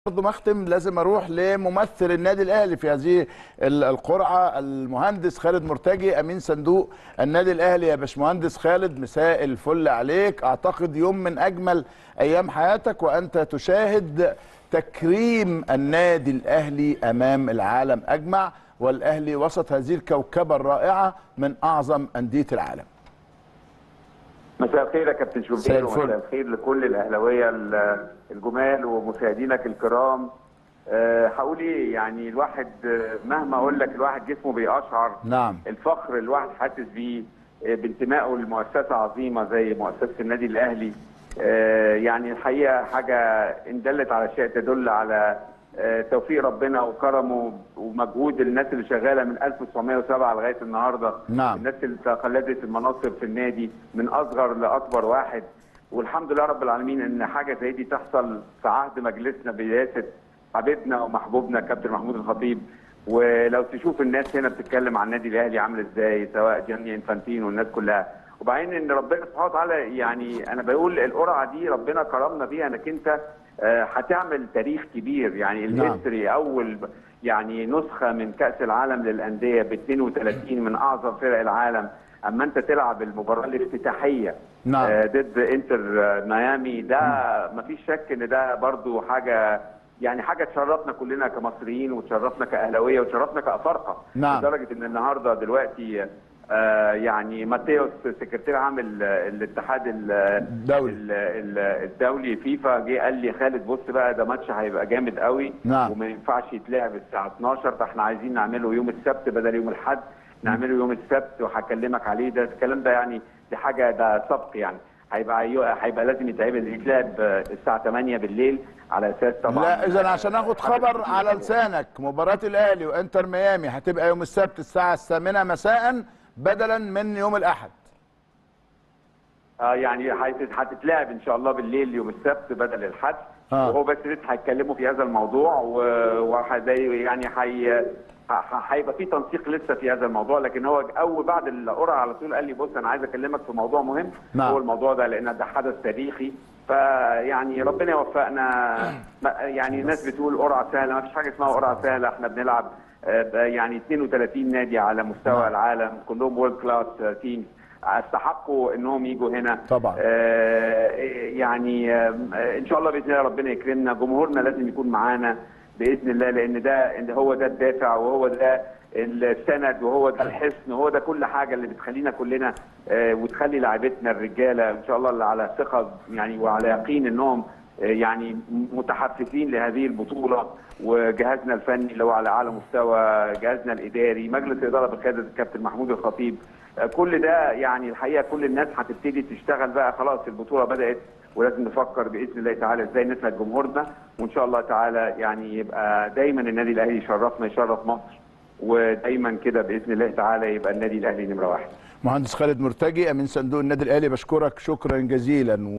برضه ما اختم لازم اروح لممثل النادي الاهلي في هذه ال- القرعه المهندس خالد مرتجي امين صندوق النادي الاهلي يا باشمهندس خالد مساء الفل عليك اعتقد يوم من اجمل ايام حياتك وانت تشاهد تكريم النادي الاهلي امام العالم اجمع والاهلي وسط هذه الكوكبه الرائعه من اعظم انديه العالم مساء الخير يا كابتن مساء شوبير الفل. ومساء الخير لكل الاهلاويه ال- الجمال ومشاهدينك الكرام آه، هقول ايه يعني الواحد آه، مهما اقول لك الواحد جسمه بيقشعر نعم الفخر الواحد حاسس بيه آه، بانتمائه لمؤسسه عظيمه زي مؤسسه النادي الاهلي آه، يعني الحقيقه حاجه ان دلت على شيء تدل على آه، توفيق ربنا وكرمه ومجهود الناس اللي شغاله من 1907 لغايه النهارده نعم. الناس اللي تخلدت المناصب في النادي من اصغر لاكبر واحد والحمد لله رب العالمين ان حاجه زي دي تحصل في عهد مجلسنا برئاسه حبيبنا ومحبوبنا كابتن محمود الخطيب ولو تشوف الناس هنا بتتكلم عن النادي الاهلي عامل ازاي سواء جاني انفانتينو والناس كلها وبعدين ان ربنا سبحانه وتعالى يعني انا بقول القرعه دي ربنا كرمنا بيها انك انت آه، هتعمل تاريخ كبير يعني نعم. الهيستوري اول يعني نسخه من كاس العالم للانديه ب 32 من اعظم فرق العالم اما انت تلعب المباراه الافتتاحيه نعم. آه، ضد انتر آه، ميامي ده مفيش شك ان ده برضو حاجه يعني حاجه تشرفنا كلنا كمصريين وتشرفنا كاهلاويه وتشرفنا كافارقه نعم. لدرجه ان النهارده دلوقتي آه، يعني ماتيوس سكرتير عام ال- الاتحاد ال- الدولي. ال- ال- الدولي فيفا جه قال لي خالد بص بقى ده ماتش هيبقى جامد قوي نعم. وما ينفعش يتلعب الساعه 12 فاحنا عايزين نعمله يوم السبت بدل يوم الاحد نعمله يوم السبت وهكلمك عليه ده الكلام ده يعني دي حاجه ده سبق يعني هيبقى هيبقى لازم يتعمل يتلعب آه، الساعه 8 بالليل على اساس طبعا لا اذا عشان اخد خبر على لسانك مباراه الاهلي وانتر ميامي هتبقى يوم السبت الساعه الثامنه مساء بدلا من يوم الاحد اه يعني هيت- هتتلعب ان شاء الله بالليل يوم السبت بدل الحد آه. وهو بس لسه هيتكلموا في هذا الموضوع و- وهزي يعني هي ه- ه- هيبقى في تنسيق لسه في هذا الموضوع لكن هو اول بعد القرعه على طول قال لي بص انا عايز اكلمك في موضوع مهم نعم. هو الموضوع ده لان ده حدث تاريخي فيعني ربنا يوفقنا ما- يعني الناس بتقول قرعه سهله ما فيش حاجه اسمها قرعه سهله احنا بنلعب آه، ب- يعني 32 نادي على مستوى نعم. العالم كلهم وورلد كلاس تيمز استحقوا انهم يجوا هنا طبعا. آه، يعني آه، ان شاء الله باذن الله ربنا يكرمنا جمهورنا لازم يكون معانا باذن الله لان ده إن هو ده الدافع وهو ده السند وهو ده الحصن وهو ده كل حاجه اللي بتخلينا كلنا آه، وتخلي لاعبتنا الرجاله ان شاء الله اللي على ثقه يعني وعلى يقين انهم آه، يعني متحفزين لهذه البطوله وجهازنا الفني اللي هو على اعلى مستوى جهازنا الاداري مجلس الاداره بقياده الكابتن محمود الخطيب آه، كل ده يعني الحقيقه كل الناس هتبتدي تشتغل بقى خلاص البطوله بدات ولازم نفكر باذن الله تعالى ازاي نسعد جمهورنا وان شاء الله تعالى يعني يبقى دايما النادي الاهلي يشرفنا يشرف مصر ودايما كده باذن الله تعالى يبقى النادي الاهلي نمره واحد مهندس خالد مرتجي امين صندوق النادي الاهلي بشكرك شكرا جزيلا